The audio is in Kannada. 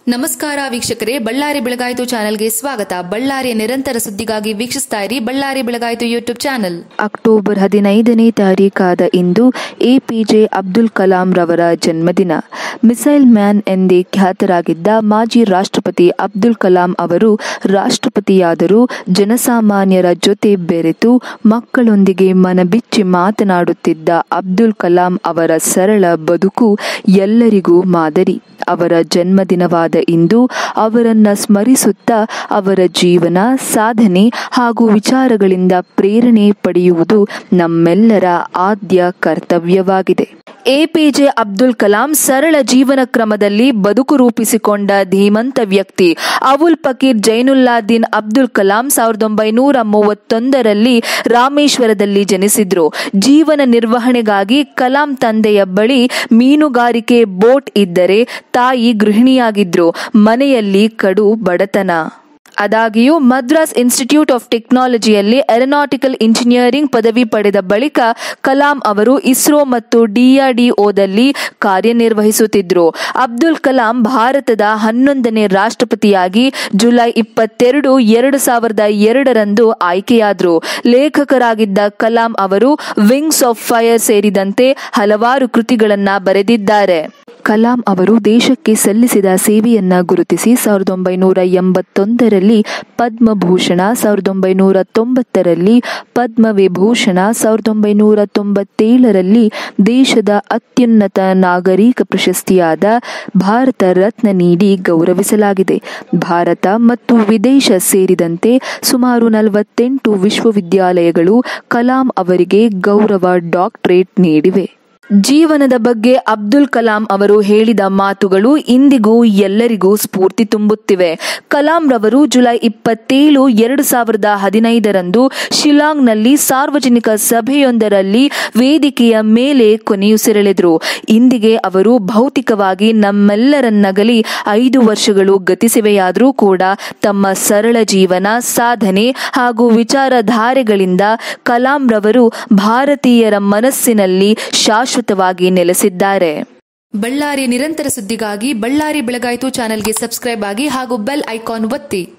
ನಮಸ್ಕಾರ ವೀಕ್ಷಕರೇ ಬಳ್ಳಾರಿ ಬೆಳಗಾಯಿತು ಚಾನೆಲ್ಗೆ ಸ್ವಾಗತ ಬಳ್ಳಾರಿಯ ನಿರಂತರ ಸುದ್ದಿಗಾಗಿ ವೀಕ್ಷಿಸ್ತಾ ಇರಿ ಬಳ್ಳಾರಿ ಬೆಳಗಾಯಿತು ಯೂಟ್ಯೂಬ್ ಚಾನೆಲ್ ಅಕ್ಟೋಬರ್ ಹದಿನೈದನೇ ತಾರೀಕಾದ ಇಂದು ಎಪಿಜೆ ಅಬ್ದುಲ್ ಕಲಾಂ ರವರ ಜನ್ಮದಿನ ಮಿಸೈಲ್ ಮ್ಯಾನ್ ಎಂದೇ ಖ್ಯಾತರಾಗಿದ್ದ ಮಾಜಿ ರಾಷ್ಟ್ರಪತಿ ಅಬ್ದುಲ್ ಕಲಾಂ ಅವರು ರಾಷ್ಟ್ರಪತಿಯಾದರೂ ಜನಸಾಮಾನ್ಯರ ಜೊತೆ ಬೆರೆತು ಮಕ್ಕಳೊಂದಿಗೆ ಮನಬಿಚ್ಚಿ ಮಾತನಾಡುತ್ತಿದ್ದ ಅಬ್ದುಲ್ ಕಲಾಂ ಅವರ ಸರಳ ಬದುಕು ಎಲ್ಲರಿಗೂ ಮಾದರಿ ಅವರ ಜನ್ಮದಿನವಾದ ಇಂದು ಅವರನ್ನ ಸ್ಮರಿಸುತ್ತಾ ಅವರ ಜೀವನ ಸಾಧನೆ ಹಾಗೂ ವಿಚಾರಗಳಿಂದ ಪ್ರೇರಣೆ ಪಡೆಯುವುದು ನಮ್ಮೆಲ್ಲರ ಆದ್ಯ ಕರ್ತವ್ಯವಾಗಿದೆ ಎಪಿಜೆ ಅಬ್ದುಲ್ ಕಲಾಂ ಸರಳ ಜೀವನ ಕ್ರಮದಲ್ಲಿ ಬದುಕು ರೂಪಿಸಿಕೊಂಡ ಧೀಮಂತ ವ್ಯಕ್ತಿ ಅವುಲ್ ಫಕೀರ್ ಜೈನುಲ್ಲಾದೀನ್ ಅಬ್ದುಲ್ ಕಲಾಂ ಸಾವಿರದ ಒಂಬೈನೂರ ಮೂವತ್ತೊಂದರಲ್ಲಿ ರಾಮೇಶ್ವರದಲ್ಲಿ ಜನಿಸಿದ್ರು ಜೀವನ ನಿರ್ವಹಣೆಗಾಗಿ ಕಲಾಂ ತಂದೆಯ ಬಳಿ ಮೀನುಗಾರಿಕೆ ಬೋಟ್ ಇದ್ದರೆ ತಾಯಿ ಗೃಹಿಣಿಯಾಗಿದ್ರು ಮನೆಯಲ್ಲಿ ಕಡು ಬಡತನ ಆದಾಗ್ಯೂ ಮದ್ರಾಸ್ ಇನ್ಸ್ಟಿಟ್ಯೂಟ್ ಆಫ್ ಟೆಕ್ನಾಲಜಿಯಲ್ಲಿ ಏರೋನಾಟಿಕಲ್ ಇಂಜಿನಿಯರಿಂಗ್ ಪದವಿ ಪಡೆದ ಬಳಿಕ ಕಲಾಂ ಅವರು ಇಸ್ರೋ ಮತ್ತು ಡಿಆರ್ಡಿಒದಲ್ಲಿ ಕಾರ್ಯನಿರ್ವಹಿಸುತ್ತಿದ್ದರು ಅಬ್ದುಲ್ ಕಲಾಂ ಭಾರತದ ಹನ್ನೊಂದನೇ ರಾಷ್ಟ್ರಪತಿಯಾಗಿ ಜುಲೈ ಇಪ್ಪತ್ತೆರಡು ಎರಡು ಸಾವಿರದ ಎರಡರಂದು ಆಯ್ಕೆಯಾದರು ಲೇಖಕರಾಗಿದ್ದ ಕಲಾಂ ಅವರು ವಿಂಗ್ಸ್ ಆಫ್ ಫೈರ್ ಸೇರಿದಂತೆ ಹಲವಾರು ಕೃತಿಗಳನ್ನ ಬರೆದಿದ್ದಾರೆ ಕಲಾಂ ಅವರು ದೇಶಕ್ಕೆ ಸಲ್ಲಿಸಿದ ಸೇವೆಯನ್ನ ಗುರುತಿಸಿ ಸಾವಿರದ ಒಂಬೈನೂರ ಎಂಬತ್ತೊಂದರಲ್ಲಿ ಪದ್ಮಭೂಷಣ ಸಾವಿರದ ಒಂಬೈನೂರ ತೊಂಬತ್ತರಲ್ಲಿ ಪದ್ಮವಿಭೂಷಣ ಸಾವಿರದ ಒಂಬೈನೂರ ತೊಂಬತ್ತೇಳರಲ್ಲಿ ದೇಶದ ಅತ್ಯುನ್ನತ ನಾಗರಿಕ ಪ್ರಶಸ್ತಿಯಾದ ಭಾರತ ರತ್ನ ನೀಡಿ ಗೌರವಿಸಲಾಗಿದೆ ಭಾರತ ಮತ್ತು ವಿದೇಶ ಸೇರಿದಂತೆ ಸುಮಾರು ನಲವತ್ತೆಂಟು ವಿಶ್ವವಿದ್ಯಾಲಯಗಳು ಕಲಾಂ ಅವರಿಗೆ ಗೌರವ ಡಾಕ್ಟರೇಟ್ ನೀಡಿವೆ ಜೀವನದ ಬಗ್ಗೆ ಅಬ್ದುಲ್ ಕಲಾಂ ಅವರು ಹೇಳಿದ ಮಾತುಗಳು ಇಂದಿಗೂ ಎಲ್ಲರಿಗೂ ಸ್ಫೂರ್ತಿ ತುಂಬುತ್ತಿವೆ ಕಲಾಂ ರವರು ಜುಲೈ ಇಪ್ಪತ್ತೇಳು ಎರಡು ಸಾವಿರದ ಹದಿನೈದರಂದು ಶಿಲಾಂಗ್ನಲ್ಲಿ ಸಾರ್ವಜನಿಕ ಸಭೆಯೊಂದರಲ್ಲಿ ವೇದಿಕೆಯ ಮೇಲೆ ಕೊನೆಯುಸಿರೆಳೆದರು ಇಂದಿಗೆ ಅವರು ಭೌತಿಕವಾಗಿ ನಮ್ಮೆಲ್ಲರನ್ನಗಲಿ ಐದು ವರ್ಷಗಳು ಗತಿಸಿವೆಯಾದರೂ ಕೂಡ ತಮ್ಮ ಸರಳ ಜೀವನ ಸಾಧನೆ ಹಾಗೂ ವಿಚಾರಧಾರೆಗಳಿಂದ ಕಲಾಂ ರವರು ಭಾರತೀಯರ ಮನಸ್ಸಿನಲ್ಲಿ ಶಾಶ್ವತವಾಗಿ ನೆಲೆಸಿದ್ದಾರೆ ಬಳ್ಳಾರಿಯ ನಿರಂತರ ಸುದ್ದಿಗಾಗಿ ಬಳ್ಳಾರಿ ಬೆಳಗಾಯಿತು ಚಾನೆಲ್ಗೆ ಸಬ್ಸ್ಕ್ರೈಬ್ ಆಗಿ ಹಾಗೂ ಬೆಲ್ ಐಕಾನ್ ಒತ್ತಿ